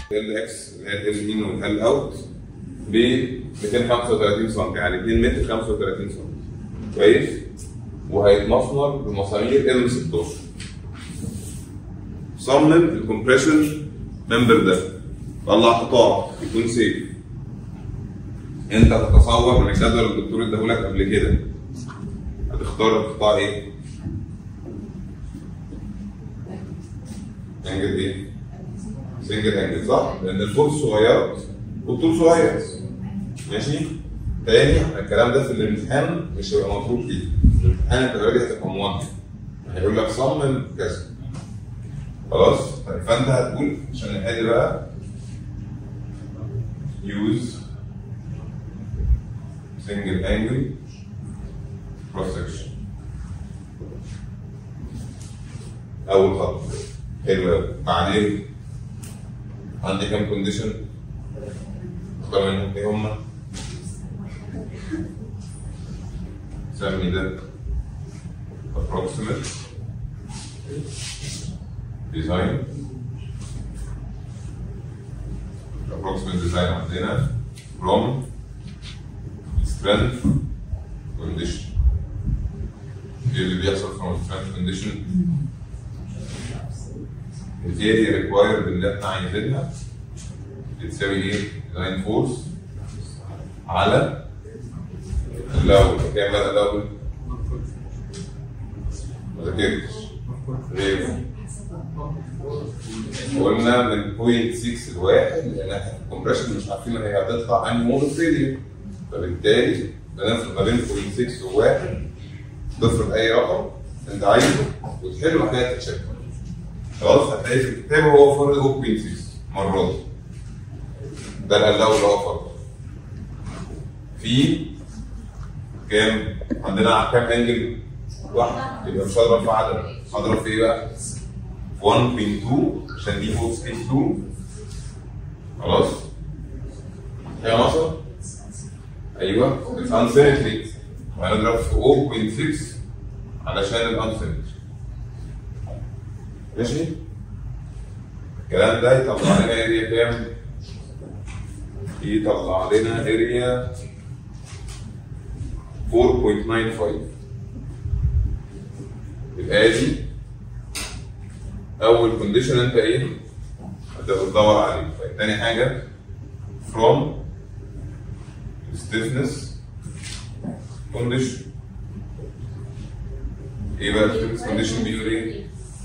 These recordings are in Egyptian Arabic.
ال اكس اللي هي ال ان والال اوت ب 235 سم يعني 2 متر 35 سم كويس وهيتمسمر بمسامير ال 16 صمم الكومبريشن ممبر ده طلع قطاع يكون سيف انت تتصور من الجدول اللي الدكتور اداهولك قبل كده هتختار القطاع ايه؟ انجل ايه؟ سنجل انجل صح؟ لان الفول صغير والطول صغير ماشي؟ تاني الكلام ده في الامتحان مش هيبقى مطلوب فيه الامتحان انت اوريدي هتبقى موجه هيقول لك صمم كذا خلاص؟ طيب فانت هتقول عشان الحل بقى use single angle cross section اول خطوه حلو قوي بعدين عندي كام كونديشن اختار منهم ايه هما سمي ده approximate design approximate design عندنا from strength condition ايه اللي بيحصل from strength condition الاريا ريكوايرد اللي احنا عايزينها بتساوي ايه؟ ديزاين فورس على اللون كام بقى اللون؟ ما ذاكرتش غير قلنا من 0.6 لواحد لان احنا في الكومبريشن مش عارفين هي هتطلع انهي مود فيلير فبالتالي بنفرض ما بين 0.6 وواحد تفرض اي رقم انت عايزه وتحل وحاجات تتشكل خلاص هتلاقي في الكتاب هو فرض 0.6 مرات ده القلاوه اللي هو فرض في كام عندنا كام انجل واحد يبقى مش هضرب في عدد هضرب في ايه بقى 1.2 عشان دي فوق سكيل 2 خلاص يا ناصر ايوه الانسيمتري وهنضرب في 0.6 علشان الانسيمتري ماشي الكلام ده يطلع لنا اريا كام؟ يطلع لنا اريا 4.95 يبقى دي اول كونديشن انت ايه؟ هتبقى بتدور عليه طيب تاني حاجه from stiffness condition ايه بقى stiffness condition بيقول ايه؟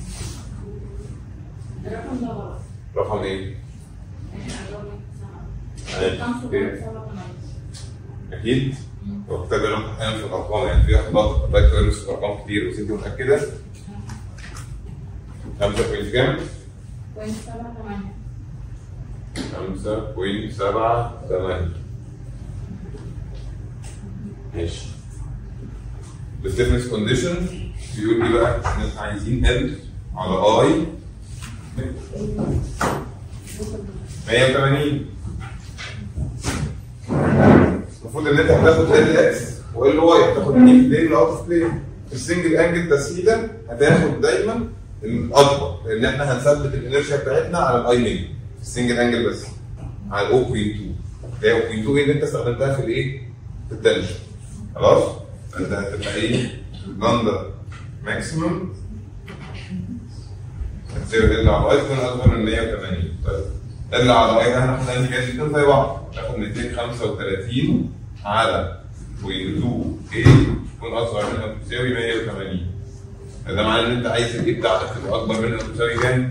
الرقم ده غلط رقم ايه؟ يعني الرقم أيوة. خمسة أوكي. سبعة ثمانية. اكيد وكتاب لهم احيانا في الارقام يعني في اخطاء بايت كويرس في ارقام كتير بس انت متاكده 5 بوينت كام؟ بوينت سبعة ثمانية. 5.78 ماشي الستيفنس كونديشن بيقول لي بقى ان احنا عايزين ال على اي 180 المفروض ان انت هتاخد ال اكس وال واي هتاخد دي بلين لاوت اوف بلين في السنجل انجل تسهيلا هتاخد دايما الاكبر لان احنا هنثبت الانرشيا بتاعتنا على الاي ميجا في السنجل انجل بس على الاو 0.2 اللي هي 0.2 ايه اللي انت استخدمتها في الايه؟ في التنشن خلاص؟ فانت هتبقى ايه؟ لندا ماكسيمم هتساوي ال على اي تكون اكبر من 180 طيب ال على اي ده احنا عندي كده الاثنين زي بعض تاخد 235 على 0.2 ايه تكون اصغر منها بتساوي 180 ده معناه ان انت عايز الايه بتاعتك تبقى اكبر منها بتساوي كام؟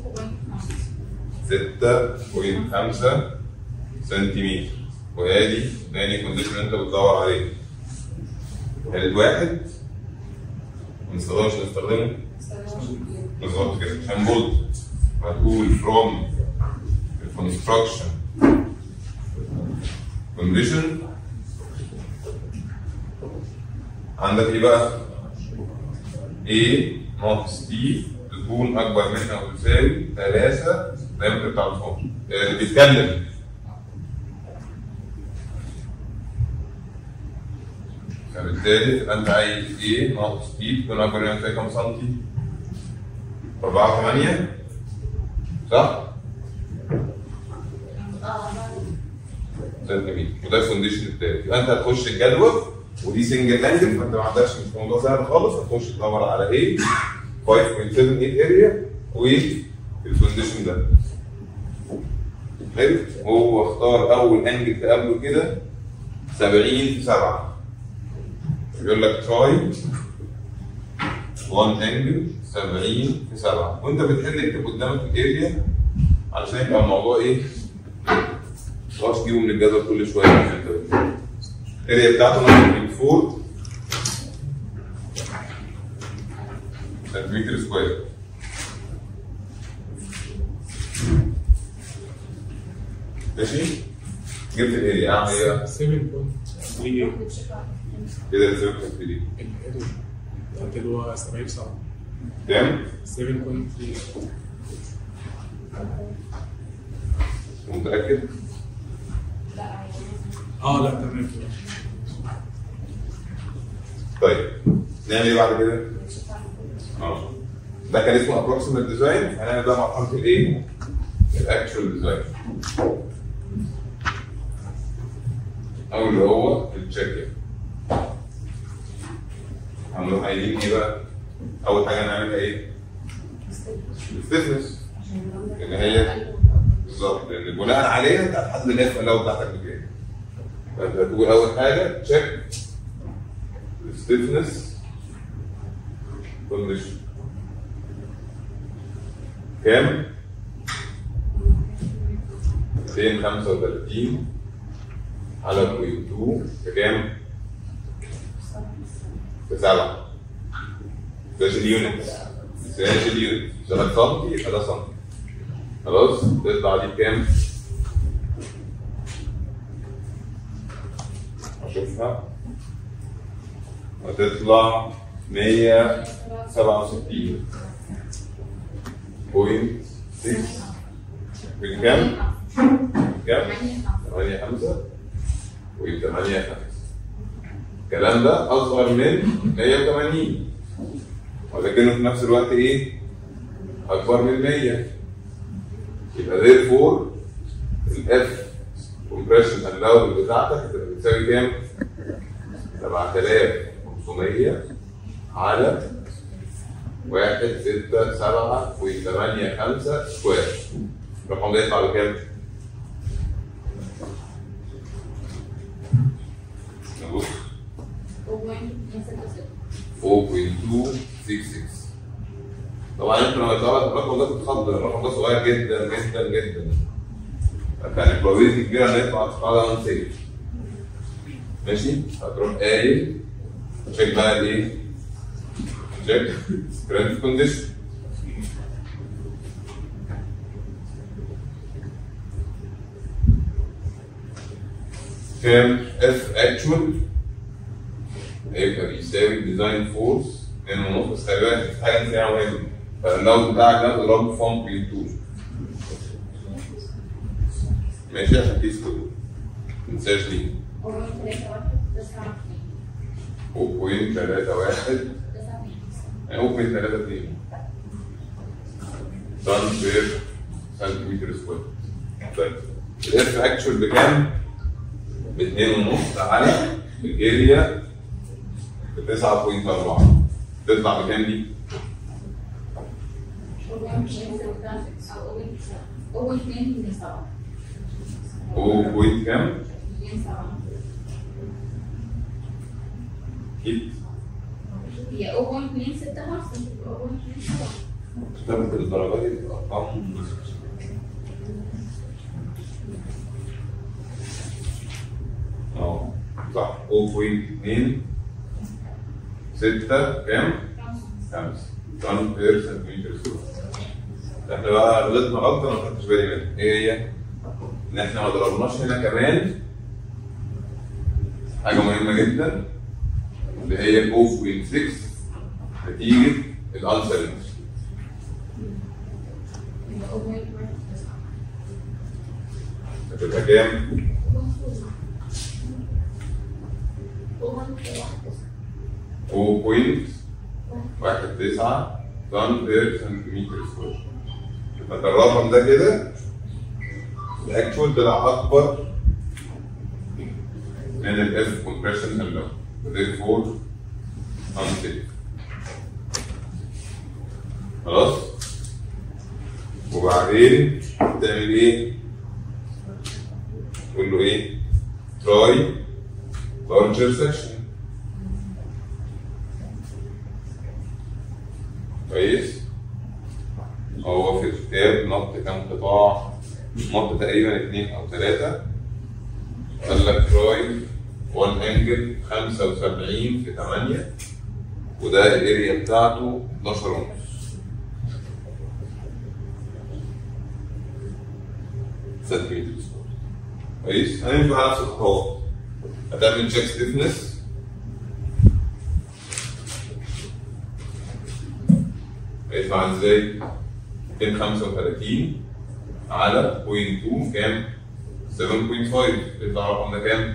ستة بوينت خمسة. 6.5 سنتيمتر وادي تاني كونديشن انت بتدور عليه الواحد ما نستخدمش نستخدمه بالظبط كده عشان بولد هتقول from construction condition عندك ايه بقى؟ A ناقص T تكون أكبر من أو تساوي 3 دايمتر بتاع الفوق اللي بيتكلم فبالتالي تبقى أنت عايز A ناقص T تكون أكبر من أو تساوي كام سنتي؟ 4 8 صح؟ سنتيمتر وده الكونديشن الثالث يبقى انت هتخش الجدول ودي سنجل انجل فانت ما عندكش مش موضوع سهل خالص هتخش تدور على ايه 5.78 اريا والكونديشن ده حلو هو اختار اول انجل تقابله كده 70 في 7 بيقول لك تراي 1 انجل 70 في 7 وانت بتحل اكتب قدامك الاريا علشان يبقى الموضوع ايه؟ ما تجيبه من الجدول كل شويه عشان انت بتحل. الاريا بتاعته 9.4 سنتيمتر سكوير ماشي؟ جبت الاريا اعمل ايه؟ 7.38 كده السيركل في دي الاريا بتاعت اللي هو 70 7 كام؟ 7.3 متأكد؟ لا اه لا تمام كده طيب نعمل ايه بعد كده؟ اه ده كان اسمه ابروكسيمال ديزاين هنعمل بقى مرحله الايه؟ الاكشوال ديزاين او اللي هو التشيك هنروح قايلين ايه بقى؟ اول حاجه نعملها ايه؟ الستيفنس اللي هي بالظبط لان بناء عليها انت هتحدد الاف لو بتاعتك بكام فانت هتقول اول حاجه تشيك الستيفنس كونديشن كام؟ 235 على 0.2 بكام؟ بسبعة ده اليونت ده اليونت ده سنتي يبقى ده سنتي خلاص تطلع دي بكام؟ اشوفها هتطلع 167 بوينت 6 بالكام؟ كام؟ 8 5 و 8 5 الكلام ده اصغر من 180 ولكنه في نفس الوقت ايه؟ اكبر من 100 يبقى therefore الاف compression allowed بتاعتك هتبقى بتساوي كام؟ 7500 على 1 6 7 و8 5 سكوير الرقم ده يطلع بكام؟ نبص 4.266 طبعا انت لما يطلع لك الرقم ده تتخض الرقم ده صغير جدا جدا جدا كان البروبابيلتي كبيره ان يطلع قاعده ان سيف ماشي هتروح قايل تشيك بقى الايه؟ تشيك كريدت كونديشن كام اف اكشوال هيبقى بيساوي ديزاين فورس من ونص بس خلي بالك في حاجه فيها مهمه فاللود بتاعك ده اضربه في 1.2 ماشي عشان تقيس كله ما تنساش دي 0.31 يعني 0.32 طن بير سنتيمتر سكوير طيب الاف اكشوال بكام؟ ب 2.5 على الاريا ب 9.4 تطلع بكام دي؟ هو بوينت كام؟ اكيد هي 0.265 كتابة الدرجات دي بتبقى ارقام اه صح 0.2 6 كام؟ 5 طن بير سنتيمتر سكوير احنا بقى غلطنا غلطه ما خدتش بالي منها ايه هي؟ ان احنا ما ضربناش هنا كمان حاجه مهمه جدا اللي هي 0.6 نتيجه الانسرنس هتبقى كام؟ هو بوينت واحد تسعة طن بير سنتيمتر سكوير يبقى الرقم ده كده الاكشوال طلع اكبر من الاف كومبريشن اللو therefore unsafe خلاص وبعدين تعمل ايه؟ تقول له ايه؟ تراي larger section كويس هو في الكتاب نط كام قطاع نط تقريبا اتنين او تلاتة قال لك تراي وان انجل 75 في 8 وده الاريا بتاعته 11 ونص سنتيمتر سكوير كويس هنمشي على نفس الخطوات هتعمل تشيك ستيفنس هيطلع ازاي؟ 235 على 0.2 كام؟ 7.5 يطلع الرقم ده كام؟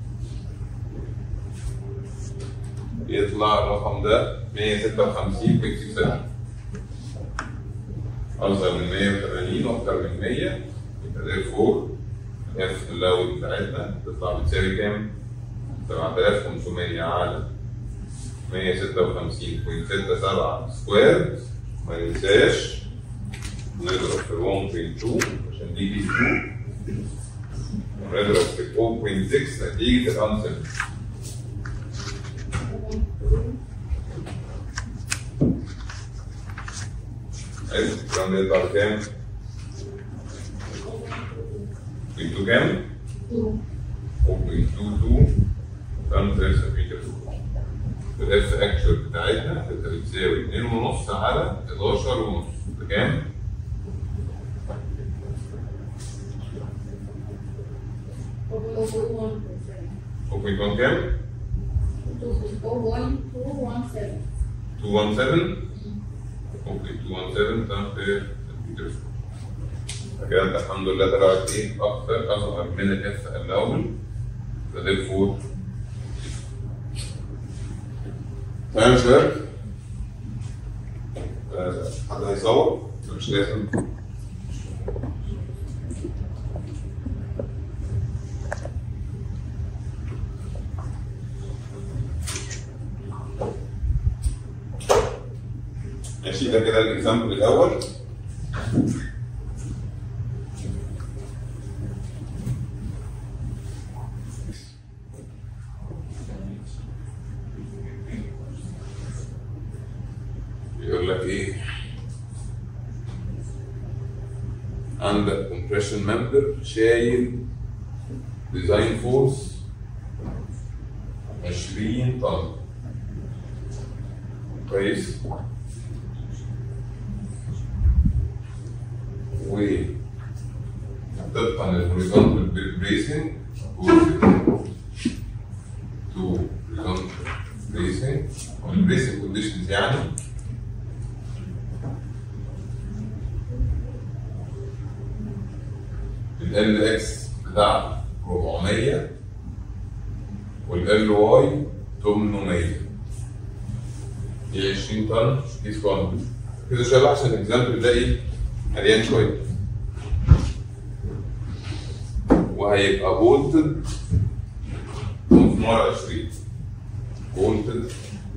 يطلع الرقم ده 156.67 أصغر من 180 وأكتر من 100 يبقى therefore اف اللو بتاعتنا تطلع بتساوي كام؟ 7500 على 156.67 سكوير ما ننساش نضرب في 1.2 عشان دي دي 2 ونضرب في 0.6 نتيجة الأنسل حلو الكلام ده يطلع بكام؟ 0.2 كام؟ 0.22 خمسة سنتيمتر الاف اكشوال بتاعتنا هتبقى بتساوي 2.5 على 11 ونص بكام؟ one 0.1 كام؟ one two one seven 217 اوكي 217 تم في سنتيمتر كده انت الحمد لله طلعت ايه اكتر اصغر من الاف الاول فده الفور تمام يا شباب آه، حد هيصور مش لازم ماشي ده كده الاكزامبل الاول يقول لك ايه عندك compression member شايل ديزاين فورس 20 طن كويس و طبقا للهوريزونتال بريسنج تو هوريزونتال بريسنج او البريسنج كونديشنز يعني ال اكس بتاع 400 والال واي 800 دي 20 طن دي سكوان كده شباب عشان الاكزامبل ده ايه مليان شويه وهيبقى بولتد مسمار 20 بولتد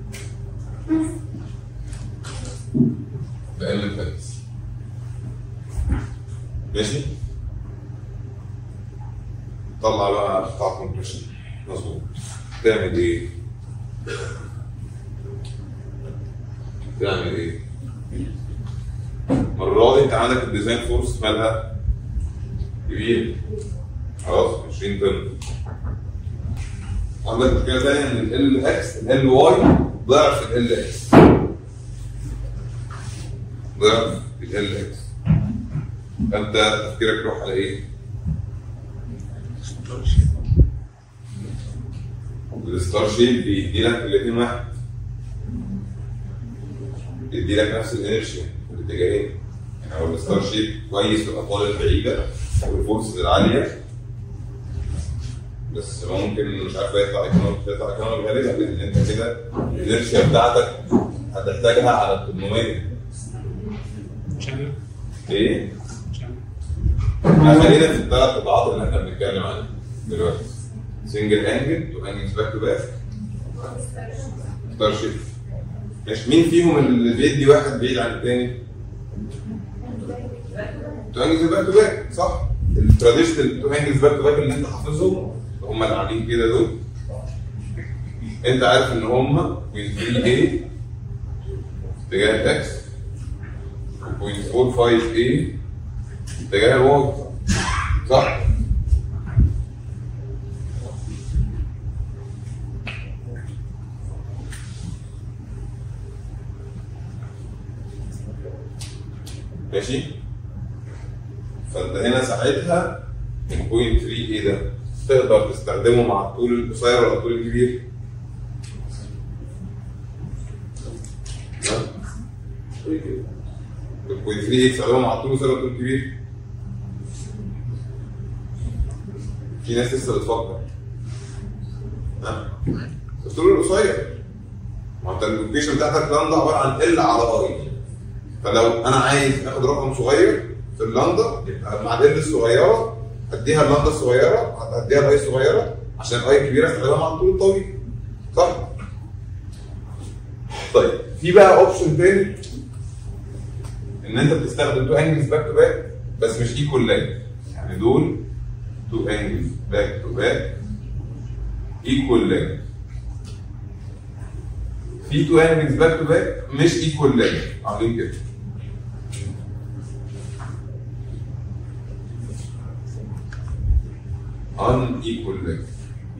بقلب فانس ماشي طلع بقى قطاع كومبريشن مظبوط تعمل ايه؟ تعمل ايه؟ المرة دي انت عندك الديزاين فورس مالها كبير خلاص 20 طن عندك مشكلة تانية ان ال اكس ال واي ضعف ال اكس ضعف ال اكس فانت تفكيرك يروح على ايه؟ الستار شيب بيدي لك الاثنين واحد بيدي لك نفس الانرشيا في الاتجاهين يعني هو الستار شيب كويس في الاطوال البعيده والفورسز العاليه بس ممكن مش عارف يطلع ايكونوميك يطلع ايكونوميك غالبا لان انت كده الانرشيا بتاعتك هتحتاجها على ال 800 شامل ايه؟ شامل خلينا في الثلاث قطاعات اللي احنا بنتكلم عنها دلوقتي سنجل انجل تو انجلز باك تو باك ستار شيفت ماشي مين فيهم اللي بيدي واحد بعيد عن الثاني؟ تو انجلز باك تو باك صح؟ التراديشنال تو انجلز باك تو باك اللي انت حافظهم هم اللي عاملين كده دول انت عارف ان هم بوينت 3 a اتجاه الاكس وبوينت 4 5 a اتجاه الواي صح؟ ماشي فانت هنا ساعتها البوينت 3 ايه ده تقدر تستخدمه مع الطول القصير ولا الطول الكبير؟ ها؟ البوينت 3 ايه تستخدمه مع الطول القصير ولا الطول الكبير؟ في ناس لسه بتفكر ها؟ الطول القصير ما انت اللوكيشن بتاعتك لاندا عباره عن ال على اي فلو انا عايز اخد رقم صغير في اللاندا يبقى مع ال الصغيره اديها اللاندا الصغيره اديها الاي الصغيره عشان الاي الكبيره استخدمها مع الطول الطويل صح؟ طيب في بقى اوبشن تاني ان انت بتستخدم تو انجلز باك تو باك بس مش ايكوال لاين يعني دول تو انجلز باك تو باك ايكوال لاين في تو انجلز باك تو باك مش ايكوال لاين عاملين كده unequal length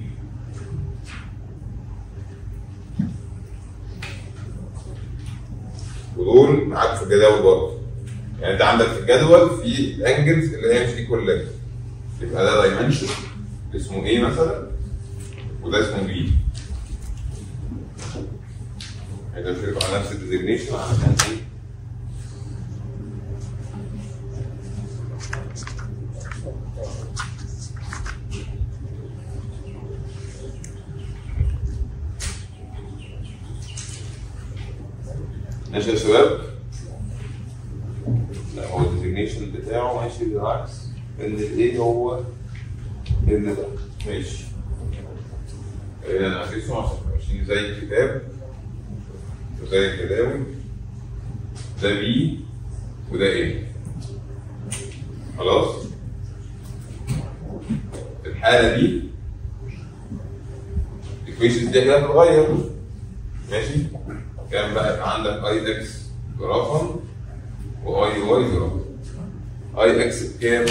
ودول معاك في الجداول برضه يعني انت عندك في الجدول في الانجلز اللي هي مش ايكوال لينث يبقى ده دايمنشن اسمه ايه مثلا وده اسمه بي هيبقى بيشتركوا على نفس الديزيجنيشن عشان ايه ماشي يا شباب لا هو الديزيجنيشن بتاعه ماشي بالعكس ان الايه هو ان ده ماشي إيه، انا عايزهم عشان ماشيين زي الكتاب وزي الجداول ده بي وده ايه خلاص في الحاله دي الايكويشنز دي كده هتتغير ماشي كان بقى يبقى عندك اي اكس برقم واي واي برقم اي اكس بكام؟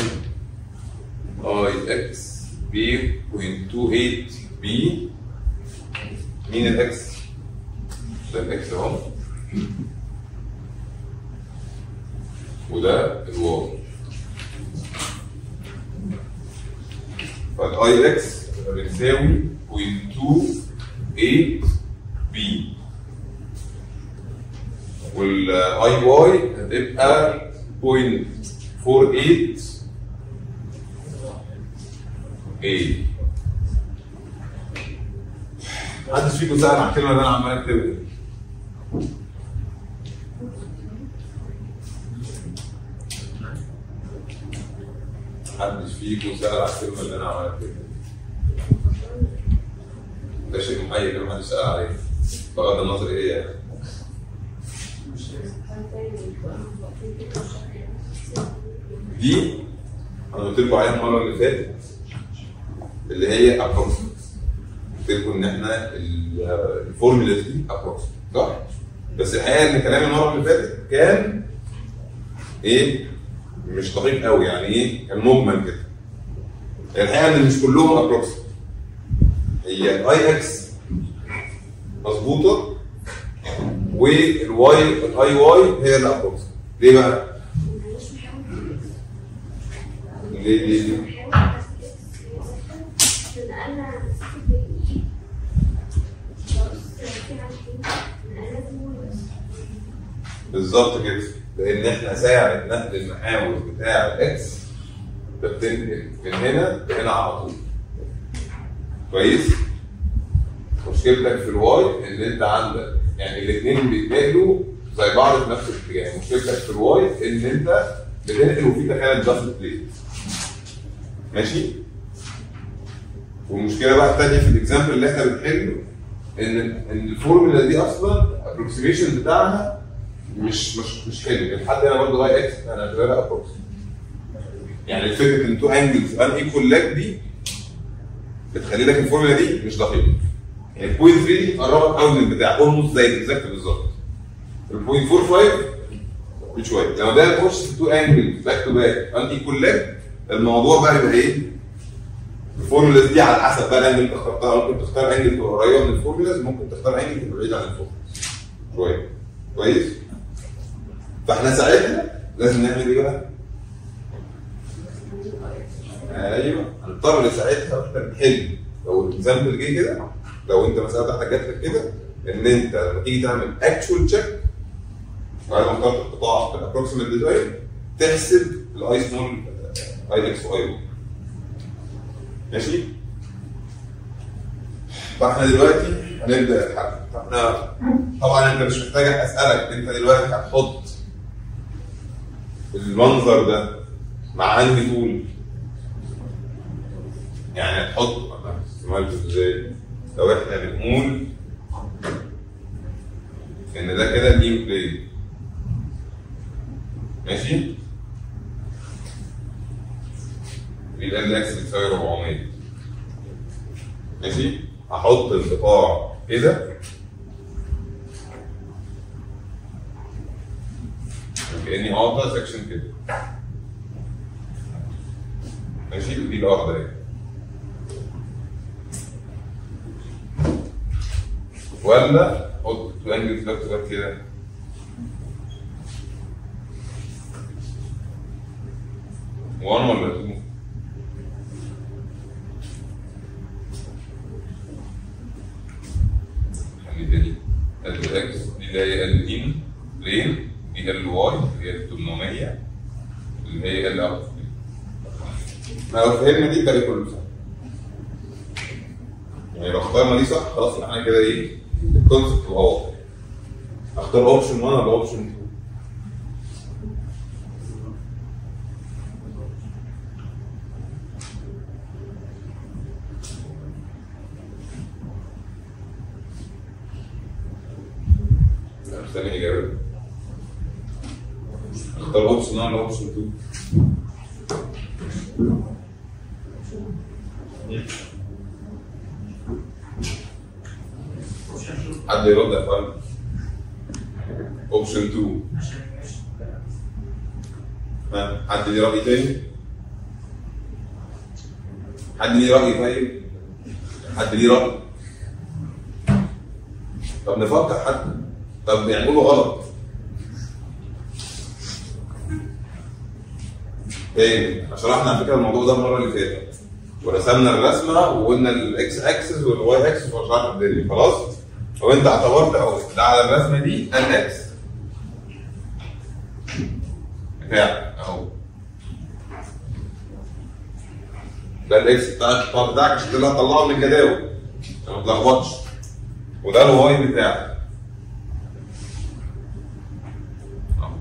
اي اكس ب 0.28 بي مين الاكس؟ ده الاكس اهو وده الواي فالاي اكس بتساوي 0.28 بي والاي واي هتبقى 0.48 A محدش فيكم سأل على الكلمة اللي أنا عمال أكتبها دي محدش فيكم سأل على الكلمة اللي أنا عمال أكتبها ده شيء محير كده محدش سأل عليه بغض النظر إيه هي يعني دي انا قلت لكم عليها المره اللي فاتت اللي هي ابروكسيمت قلت لكم ان احنا ال- الفورمولا دي ابروكسيمت صح؟ بس الحقيقه ان كلامي المره اللي فاتت كان ايه؟ مش دقيق قوي يعني ايه؟ كان مجمل كده الحقيقه ان مش كلهم ابروكسيمت هي الاي اكس مظبوطه والواي الاي واي هي اللي ابروكسيمت ليه بقى؟ ليه ليه ليه؟ بالظبط كده لان احنا ساعه نقل المحاور بتاع الاكس بتنقل من هنا لهنا على طول كويس مشكلتك في الواي ان انت عندك يعني الاثنين بيتنقلوا زي بعض في نفس الاتجاه مشكلتك في الواي ان انت بتنقل وفي تخيل جاست بليت ماشي والمشكله بقى الثانيه في الاكزامبل اللي احنا بنحله ان ان الفورمولا دي اصلا الابروكسيميشن بتاعها مش مش مش حلو لحد هنا برضه واي اكس انا هعتبرها ابروكس يعني فكره ان تو انجلز ان ايكوال لاج دي بتخلي لك الفورمولا دي مش دقيقه يعني البوينت 3 دي تقربك قوي من البتاع اولموست زي الاكزاكت بالظبط البوينت 45 مش شويه لما ده يخش في تو انجلز باك تو باك ان ايكوال لاج الموضوع بقى يبقى ايه؟ الفورمولاز دي على حسب بقى الانجل اللي اخترتها ممكن تختار انجل تبقى قريبه من الفورمولاز ممكن تختار انجل تبقى بعيد عن الفورمولاز شويه كويس؟ فاحنا ساعتها لازم نعمل ايه بقى؟ ايوه هنضطر ساعتها واحنا بنحل لو الاكزامبل جه كده لو انت المساله بتاعتك جات لك كده ان انت لما تيجي تعمل اكشوال تشيك بعد ما اخترت القطاع في الابروكسيمت ديزاين تحسب الاي سمول اي اكس واي ماشي؟ فاحنا دلوقتي هنبدا الحل فاحنا طبعا انت مش محتاج اسالك انت دلوقتي هتحط المنظر ده مع انهي طول يعني هتحط عملته ازاي لو احنا بنقول ان ده كده اليم بلاي ماشي يبقى الاكس بتساوي 400 ماشي هحط القطاع كده كاني قاطع سكشن كده ماشي دي الاخضر اهي ولا احط تو انجلز باك تو باك كده وان ولا تو خلي تاني ال اكس دي اللي هي ال ان بلين دي ال واي اللي هي 800 اللي هي ال اوت لو فهمنا دي يبقى كله صح يعني لو اخترنا دي صح خلاص يبقى احنا كده ايه الكونسبت هو واضح اختار اوبشن 1 ولا اوبشن 2 لا، مستني اجابه اختار اوبشن 1 ولا اوبشن 2 حد يرد يا فندم اوبشن 2 ها حد ليه راي تاني حد ليه راي طيب حد ليه راي طب نفكر حتى طب يعملوا غلط تاني شرحنا على فكره الموضوع ده المره اللي فاتت ورسمنا الرسمه وقلنا الاكس اكسس والواي اكسس وشرحنا الدنيا خلاص لو انت اعتبرت اهو ده على الرسمه دي ان اكس بتاع اهو ده الاكس بتاع القطاع بتاعك عشان تقدر تطلعه من الجداول عشان ما تلخبطش وده الواي بتاعك اهو.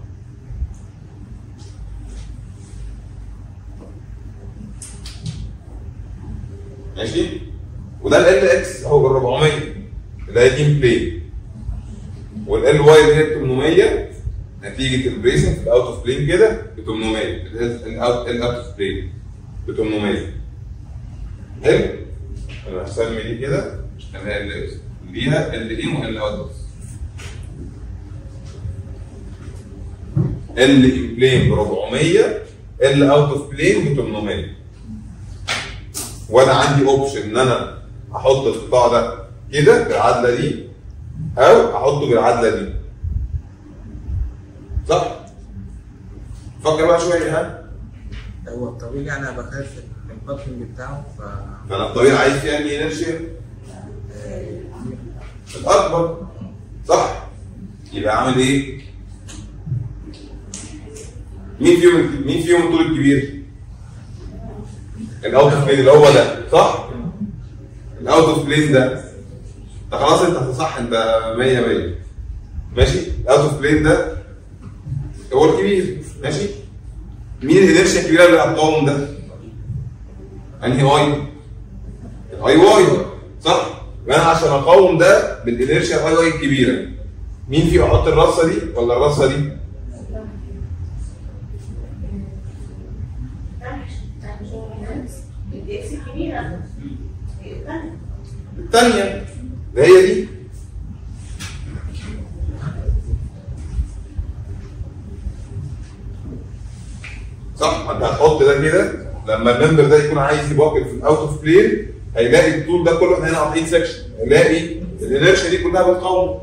ماشي وده ال اكس اهو ال 400 اللي هي تيم بلاي والال واي اللي هي 800 نتيجه البريسنج في الاوت اوف بلين كده ب 800 الاوت الاوت اوف بلين ب 800 حلو انا هسمي دي كده خليها ال اكس ليها ال ان وال اوت بس ال ان بلين ب 400 ال اوت اوف بلين ب 800 وانا عندي اوبشن ان انا احط القطاع ده كده بالعدله دي او احطه بالعدله دي صح؟ فكر بقى شويه ها هو الطبيعي انا بخاف الباترنج بتاعه ف فانا الطبيعي عايز فيها انهي انرشيا الاكبر صح يبقى عامل ايه؟ مين فيهم مين فيهم الطول الكبير؟ الاوت اوف بلين اللي هو ده صح؟ الاوت اوف بلين ده ده خلاص انت صح انت 100 100 ماشي الاوت اوف بلين ده هو الكبير ماشي مين الانرشيا الكبيره اللي هتقاوم ده؟ انهي اي؟ اي واي صح؟ يبقى انا عشان اقاوم ده بالانرشيا الاي واي الكبيره مين فيه احط الرصه دي ولا الرصه دي؟ الاكس الكبيرة الثانية الثانيه اللي هي دي صح ما انت هتحط ده كده لما الممبر ده يكون عايز يباكل في الاوت اوف بلين هيلاقي الطول ده كله احنا هنا قاطعين سكشن هيلاقي الانرشيا دي كلها بتقاوم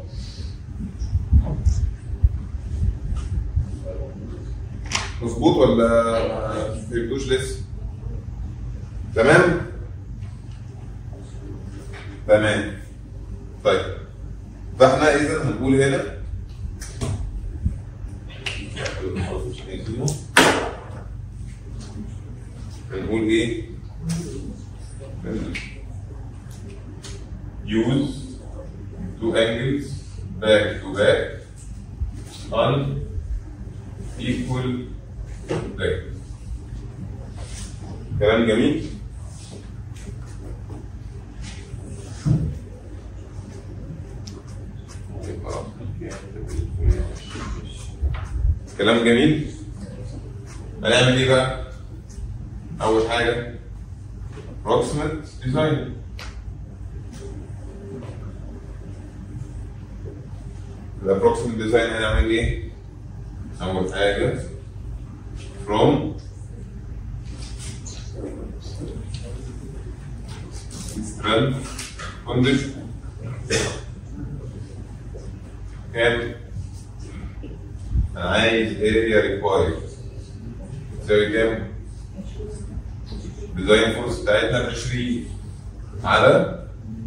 مظبوط ولا ما فهمتوش لسه؟ تمام؟ تمام طيب فاحنا اذا هنقول هنا هنقول ايه؟ use two angles back to back on equal length كلام جميل كلام جميل هنعمل ايه بقى؟ اول حاجه approximate design الابروكسيمت ديزاين هنعمل ايه؟ اول حاجه from strength condition كام؟ انا عايز area required تساوي كام؟ ديزاين فورس بتاعتنا ب 20 على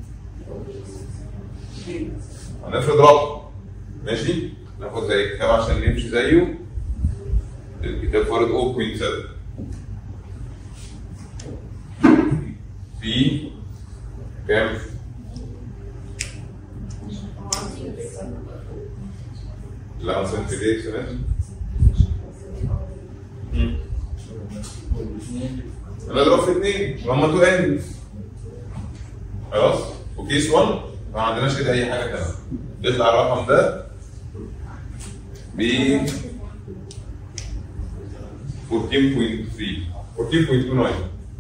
هنفرض رقم ماشي ناخد زي الكتاب عشان نمشي زيه الكتاب فرض 0.7 في كام؟ لا مثلا في ليه سمعت؟ انا اضرب في اثنين هما تو اندز خلاص وكيس 1 ما عندناش كده اي حاجه تانيه يطلع الرقم ده ب 14.3 14.29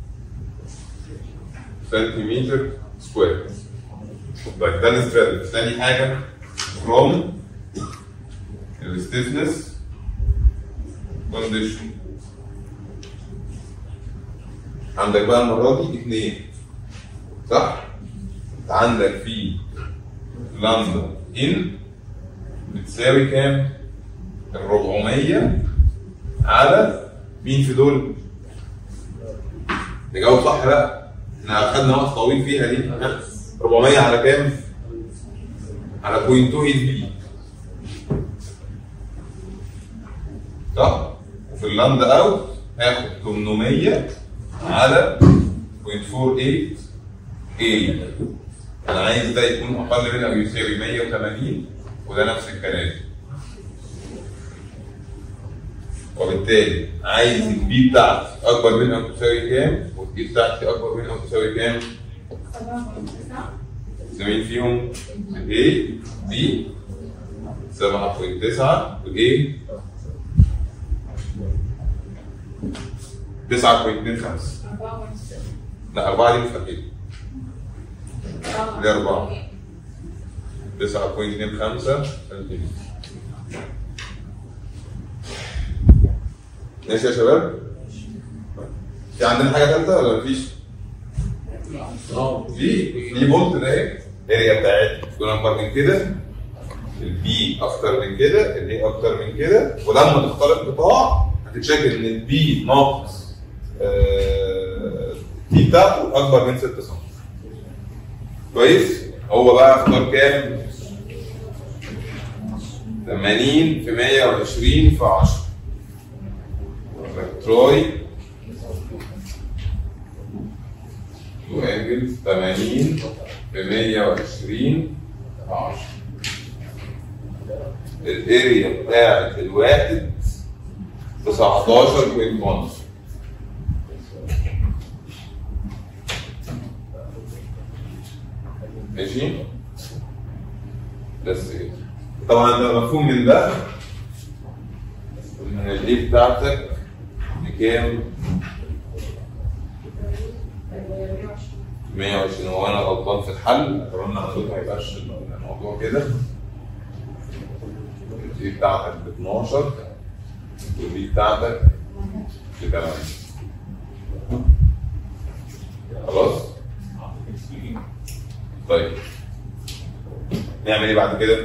سنتيمتر سكوير طيب ده السترينث ثاني حاجه from الستيفنس كونديشن عندك بقى المره دي اثنين صح؟ انت عندك في لندن ان بتساوي كام؟ ال 400 على مين في دول؟ نجاوب صح بقى احنا اخدنا وقت طويل فيها دي ها؟ 400 على كام؟ على بوينت 2 بي صح؟ وفي اللاند اوت هاخد 800 على 0.48 A انا عايز ده يكون اقل من او يساوي 180 وده نفس الكلام وبالتالي عايز البي بتاعتي اكبر من او تساوي كام والبي بتاعتي اكبر من او تساوي كام زمين فيهم A B 7.9 وال A 9.25 لا 4 دي مستحيل دي 4 9.25 سنتيمتر ماشي يا شباب؟ في عندنا حاجة تالتة ولا مفيش؟ في في بولت ده اهي الاريا بتاعتها تكون اكبر من كده البي اكتر من كده الاي اكتر من كده ولما تختار القطاع هتتشكل ان البي ناقص التي بتاعته اكبر من 6 سم كويس هو بقى اختار كام 80 في 120 في 10 تروي تو انجلز 80 في 120 في 10 الاريا بتاعت الواحد 19.1 ماشي بس كده طبعا ده مفهوم من ده ان الايه بتاعتك بكام 120 هو انا غلطان في الحل اتمنى عندكم ما يبقاش الموضوع كده دي بتاعتك ب 12 ودي بتاعتك ب 8 خلاص طيب نعمل ايه بعد كده؟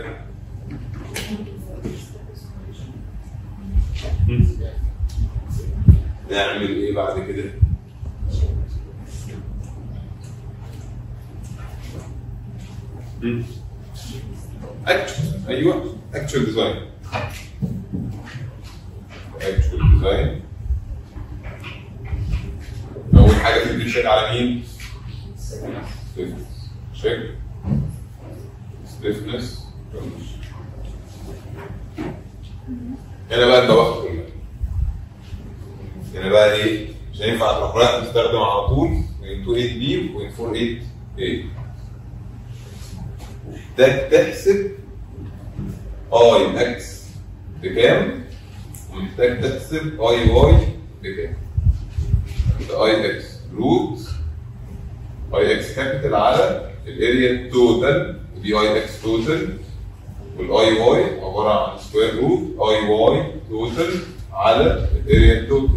هم؟ نعمل ايه بعد كده؟ اكتشوال ايوه اكتشوال ديزاين اكتشوال ديزاين اول حاجه تبتدي تشيك على مين؟ تشيك stiffness هنا بقى انت واخد كلها هنا بقى ايه؟ مش هينفع تروح رايح تستخدم على طول من 28 بي و 48 ايه محتاج تحسب اي اكس بكام ومحتاج تحسب اي واي بكام اي اكس روت اي اكس كابيتال على الاريا توتال ودي اي اكس توتال والاي واي عباره عن سكوير روت اي واي توتال على الاريا توتال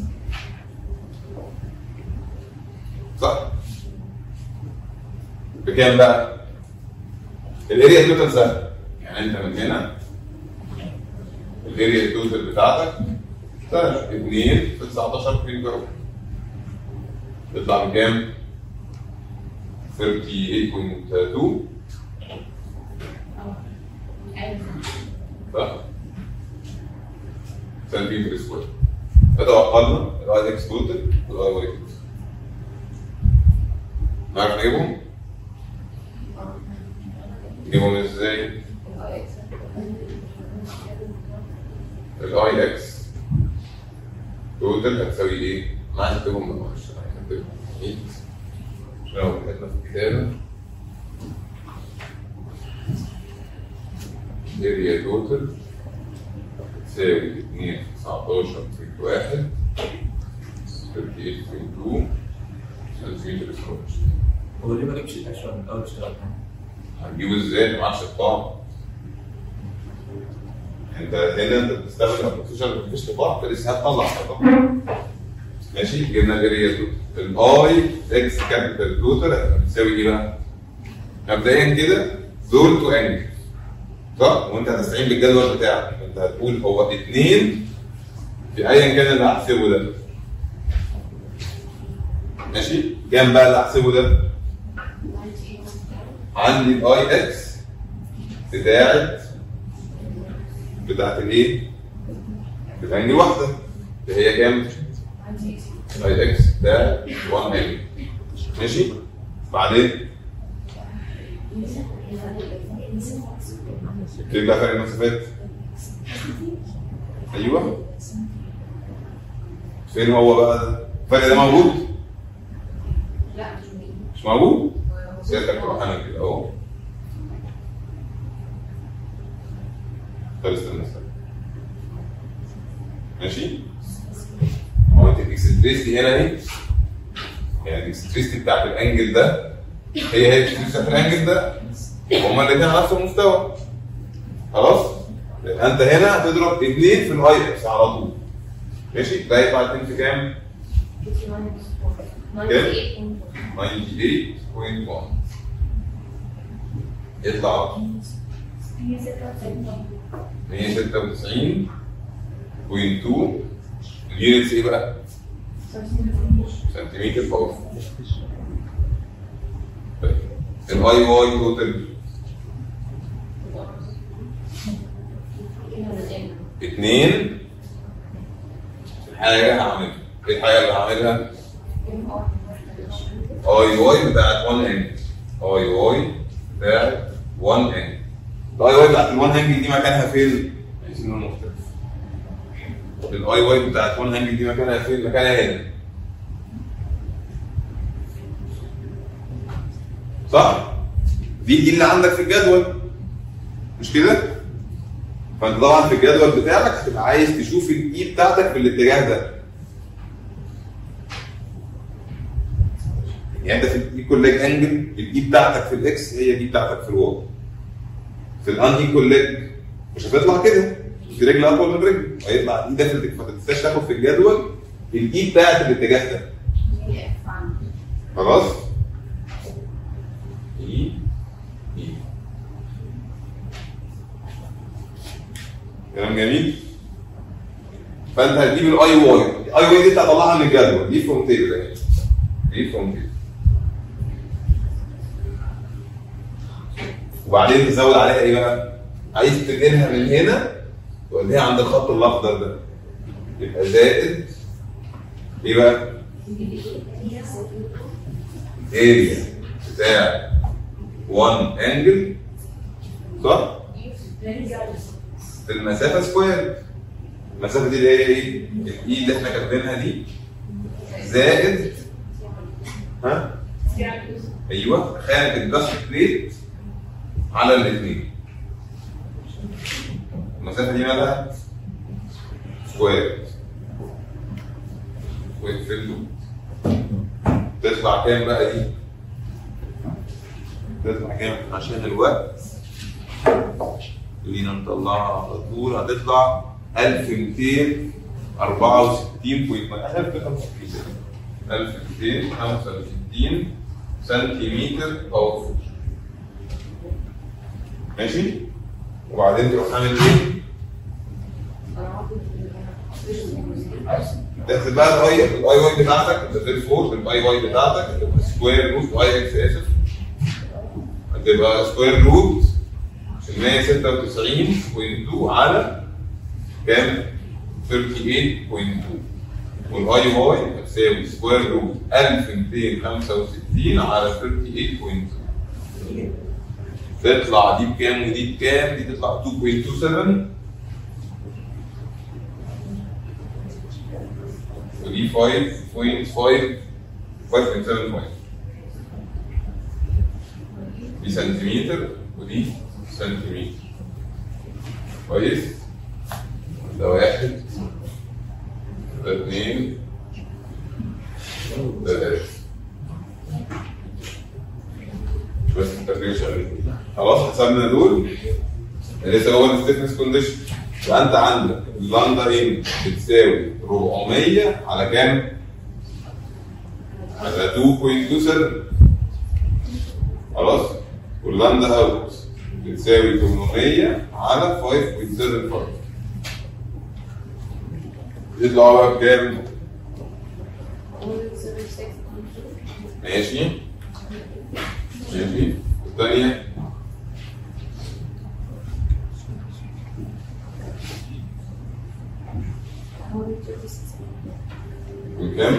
صح بكام بقى؟ الاريا توتال سهل يعني انت من هنا الاريا توتال بتاعتك سهل 2 في 19 في جرام تطلع بكام؟ 38.2 صح؟ سنتيمتر سكوير اتوقعنا الاي اكس توتال والاي واي توتال نعرف نجيبهم؟ نجيبهم ازاي؟ الاي اكس توتال هتساوي ايه؟ انا هكتبهم من معلش انا هكتبهم 8 عشان لو كتبنا في الكتابه اريا توتال تساوي 2 19 في 1 38.2 سنتيمتر سكوير هو ليه ما جبتش الاشهر من الاول اشتغل هتجيبه ازاي؟ ما معكش قطاع انت هنا انت بتستخدم ابلكيشن مفيش قطاع فلسه هتطلع قطاع ماشي جبنا الاريا توتال الاي اكس كابيتال توتال بتساوي ايه بقى؟ مبدئيا كده دول تو انجل صح؟ وانت هتستعين بالجدول بتاعك انت هتقول هو اثنين في ايا كان اللي هحسبه ده ماشي؟ كام بقى اللي هحسبه ده؟ عندي الاي اكس بتاعت بتاعت الايه؟ بتاعت دي واحده اللي هي كام؟ الاي اكس بتاعت 1 انجل ماشي؟ بعدين ايه بقى فرق المسافات؟ ايوه فين هو بقى ده؟ الفرق ده موجود؟ لا مش مهم. مش موجود؟ سيادتك تروح انا كده اهو طب استنى استنى ماشي؟ هو انت الاكسنتريستي هنا اهي يعني الاكسنتريستي بتاعت الانجل ده هي هي الاكسنتريستي بتاعت الانجل ده هما الاثنين على نفس المستوى خلاص؟ يبقى انت هنا هتضرب 2 في الاي اكس على طول ماشي؟ ده يطلع 2 في كام؟ 98.1 يطلع 196.2 اليونتس ايه بقى؟ سنتيمتر باور طيب الاي واي توتال 2 حاجه هعملها ايه الحاجه اللي هعملها؟ اي واي بتاعت 1 انجل اي واي بتاعت 1 انجل الاي واي بتاعت ال 1 انجل دي مكانها فين؟ عايزين لون مختلف الاي واي بتاعت 1 انجل دي مكانها فين؟ مكانها هنا صح؟ دي دي اللي عندك في الجدول مش كده؟ فانت طبعا في الجدول بتاعك هتبقى عايز تشوف الاي بتاعتك في الاتجاه ده يعني انت في الايكول ليج انجل الاي بتاعتك في الاكس هي دي بتاعتك في الواي في الان ايكول ليج مش هتطلع كده في رجل اطول من رجل هيطلع الاي ده في الاتجاه فما تنساش تاخد في الجدول الاي بتاعت الاتجاه ده هي اف عندي خلاص اي اي كلام جميل فانت هتجيب الاي واي الاي واي دي انت هتطلعها من الجدول دي فروم تيبل اهي دي فروم تيبل وبعدين تزود عليها ايه بقى؟ عايز تنقلها من هنا توديها عند الخط الاخضر ده يبقى زائد ايه بقى؟ اريا بتاع 1 انجل صح؟ في المسافه سكوير المسافه دي اللي هي ايه؟ الاي اللي احنا كاتبينها دي زائد ها؟ ايوه خانه الجاست بليت على الاثنين المسافه دي مالها؟ سكوير واقفله تطلع كام بقى دي؟ تطلع كام عشان الوقت خلينا نطلعها على طول هتطلع 1264.65 1265 سنتيمتر باور ماشي؟ وبعدين تروح عامل ايه؟ تاخد بقى الاي الاي واي بتاعتك انت غير فور الاي واي بتاعتك هتبقى سكوير روت واي اكس اسف هتبقى سكوير روت 196.2 على كام؟ 38.2 والاي واي هتساوي سكوير روت 1265 على 38.2 تطلع دي بكام ودي بكام؟ دي تطلع 2.27 ودي 5.5 5.75 دي سنتيمتر ودي سنتيمتر كويس ده واحد ده اثنين ده ثلاثة بس التفريغ شغال خلاص حسبنا دول لسه هو الستيفنس كونديشن يبقى انت عندك اللاندا ان بتساوي 400 على كام؟ على 2.27 خلاص واللاندا اوت بتساوي 800 على 5.75 يطلعوا بقى بكام؟ ماشي ماشي والثانية بكام؟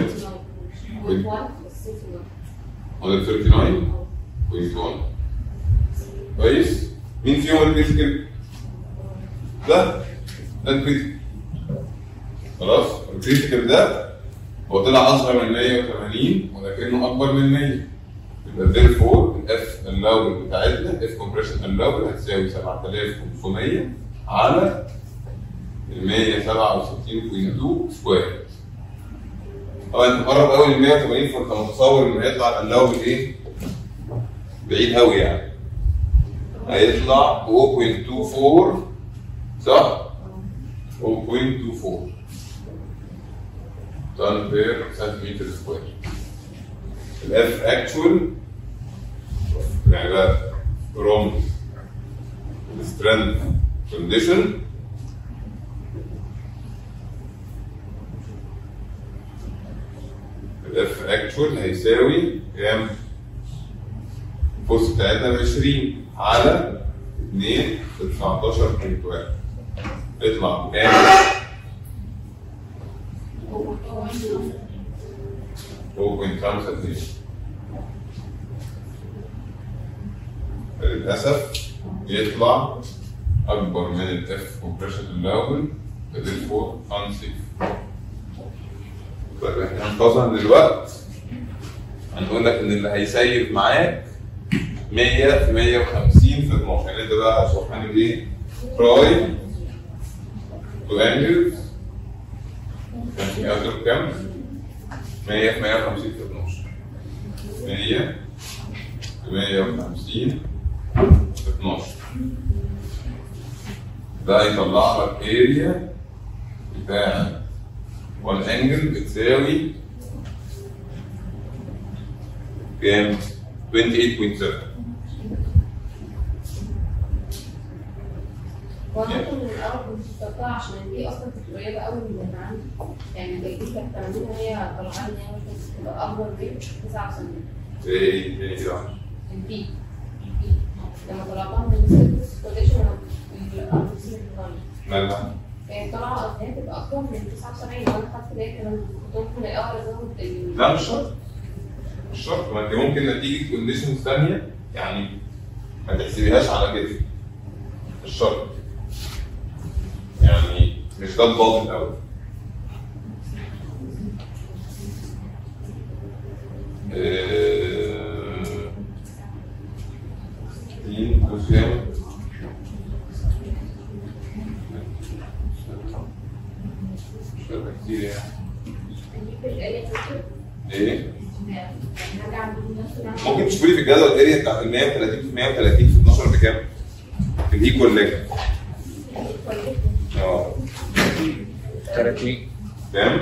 139.1 كويس؟ مين فيهم الكريتيكال؟ ده ده الكريتيكال خلاص الكريتيكال ده هو طلع اصغر من 180 ولكنه اكبر من 100 يبقى therefore الاف اللاول بتاعتنا اف كومبريشن اللاول هتساوي 7500 على ال 167.2 سكوير طبعا انت مقرب قوي ل 180 فانت متصور انه هيطلع اللاول ايه؟ بعيد قوي يعني هيطلع 0.24 صح؟ 0.24 طن بير سنتيمتر سكوير الاف اكشوال يعني بقى from the strength condition الاف اكشوال هيساوي كام؟ الفورس بتاعتنا ب 20 على 2 ب 19.1 يطلع كام؟ 0.52 للأسف بيطلع أكبر من الاف كومبريشن الأول فديرفور unsafe طيب احنا انتظرنا دلوقتي هنقول لك ان اللي هيسيب معاك 100 في 150 في 12 يعني انت بقى هتروح عامل ايه؟ تراي تو انجلز ماشي اضرب كام؟ 100 في 150 في 12 100 في 150 في 12 ده يطلع لك اريا بتاع والانجل بتساوي كام؟ 28.7 هو انا ممكن من الاول كنت مستقطعه عشان دي اصلا كانت قريبه قوي من اللي عندي يعني دي كانت 80 وهي طالعه لي يعني ممكن تبقى اكبر من 79 ايه ايه كده البي لما طلعتها من السيرفس كونديشن الارض مالها؟ كانت طالعه ان هي تبقى اكبر من 79 وانا خدت بالي كمان كنت ممكن من الاول ازود ال- لا مش شرط مش شرط ما انت ممكن نتيجه كونديشنز ثانيه يعني ما تحسبيهاش على كده مش شرط يعني مش ده الضابط الاول آه، دي كام؟ مش فاكر كتير يعني في الآلة بتاعته. ايه؟ حاجة عند الناس ممكن تشوفي لي في الجدول الاريا بتاعت ال 130 في 130 في 12 بكام؟ في الايكوال ليج اه 30 كام؟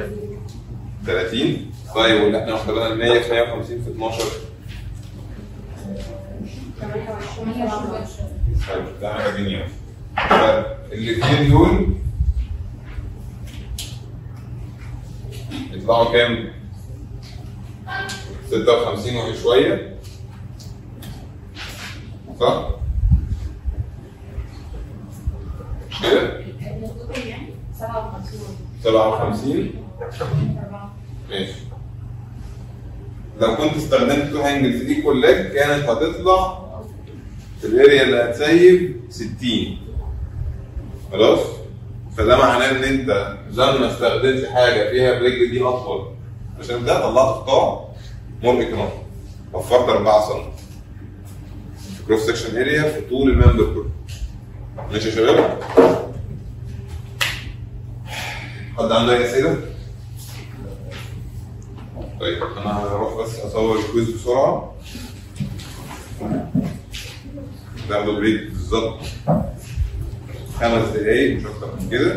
30 طيب واللي احنا اخترنا ال 100 في 150 في 12 طيب ده حاجه جنيه فالاثنين دول يطلعوا كام؟ 56 وشويه صح؟ مش كده؟ 57 ماشي لو كنت استخدمت تو هانجلز ايكوال ليج كانت هتطلع في الاريا اللي هتسيب 60 خلاص فده معناه ان انت لما استخدمت حاجه فيها برجل دي اطول عشان ده طلعت قطاع مور ايكونوميك وفرت 4 سم كروس سكشن اريا في طول الممبر كله ماشي يا شباب حد عنده اي اسئله؟ طيب انا هروح بس اصور الكويز بسرعه ناخد بريك بالظبط خمس دقايق مش اكتر من كده